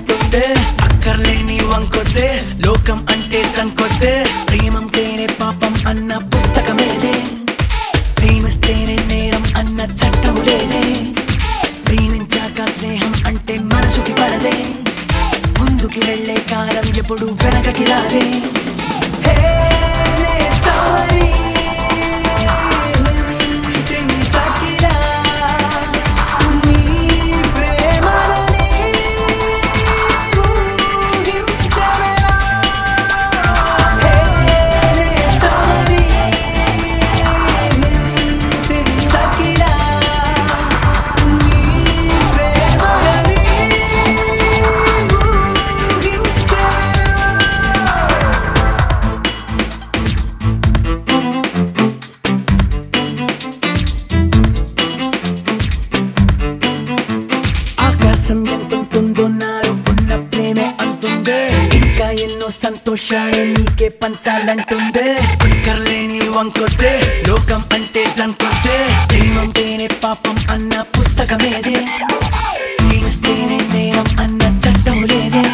పంచాలంటుందే అక్కర్లేని వంకొద్దే లోకం అంటే సంకొద్దే ప్రేమంటేనే పాపం అన్న పుస్తకమేదే ప్రేమిస్తేనే నేరం అన్న చట్టము లేదే ప్రేమించాక స్నేహం అంటే మనసుకి పడదే ముందుకి వెళ్ళే కాలం ఎప్పుడు వెనకకి రాదే హే, నేస్తామని, హింసించకిలా, నీ ప్రేమలని ఊహించవెలా. హే, నేస్తామని, హింసించకిలా, నీ ప్రేమలని ఊహించవెలా. ఆకాశం ఎంతుంటుందో నాలో ఉన్న ప్రేమే అంటుందే ఇంకా ఎన్నో సంతోషాలు నీకే పంచాలంటుందే లేని వంకొద్దే లోకం అంటే జంకొద్దే ప్రేమంటేనే పాపం అన్న పుస్తకమేదే ప్రేమిస్తేనే నేరం అన్న చట్టం లేదే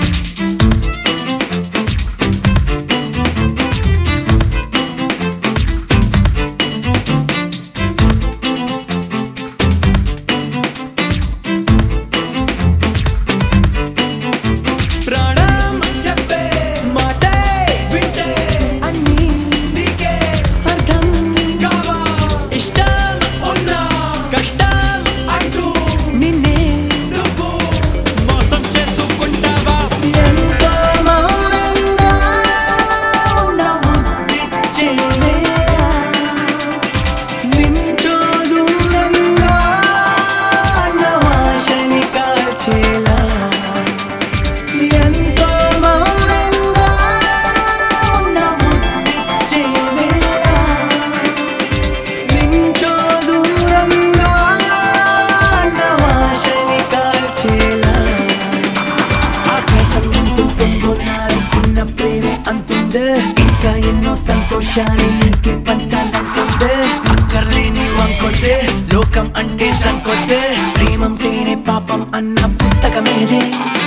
ప్రాణం చెప్పే మాటే వింటే అన్నీ నీకే అర్థం కావా ఇష్టం ఉన్నా కష్టం అంటూ నిన్నే నువ్వు మోసం చేసుకుంటావా ఎంతో మౌనంగా ఉన్నావు పిచ్చిలేరా నించో దూరంగా అన్నవాశని కాల్చేలా ఎంతో మౌనంగా ఉన్నావు పిచ్చిలేరా నించో దూరంగా అన్నవాశని కాల్చేలా ఆకాశం ఎంతుంటుందో నాలుగున్న ప్రేమే అంతుందే ఇంకా ఎన్నో సంతోషాలు నీకే పంచాలంటుందే అక్కర్లేని వంకొద్దే లోకం అంటే సంకొద్దే ప్రేమంటేనే పాపం అన్న పుస్తకమేదే